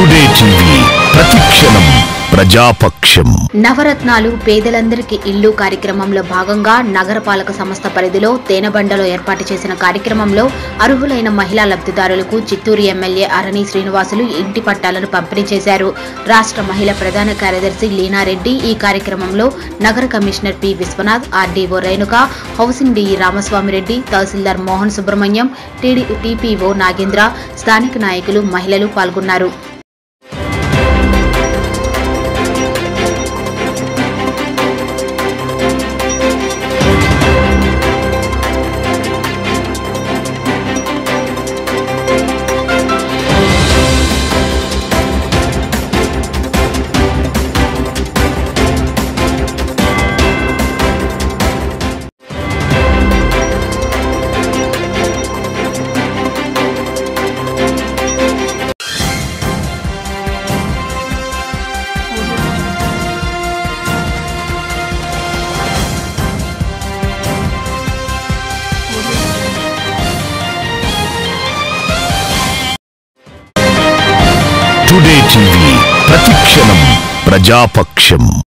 today TV ప్రతిక్షణం ప్రజాపక్షం నవరత్నాలు పేదలందరికీ ఇల్లు కార్యక్రమంలో భాగంగా నగరపాలక సంస్థ పరిధిలో తేనెబండలో ఏర్పాటు చేసిన కార్యక్రమంలో అర్హులైన మహిళా లబ్ధిదారులకు చిత్తూరు ఎమ్మెల్యే అరణి శ్రీనివాసులు ఇంటి పట్టాలను పంపిణీ చేశారు రాష్ట్ర మహిళా ప్రధాన కార్యదర్శి లీనారెడ్డి ఈ కార్యక్రమంలో నగర commissioner P Viswanath R D O Renuka housing D E Ramaswamireddy tahsildar Mohan Subrahmanyam T D T P O Nagendra స్థానిక నాయకులు మహిళలు పాల్గొన్నారు టుడే టీవీ ప్రతిక్షణం ప్రజాపక్షం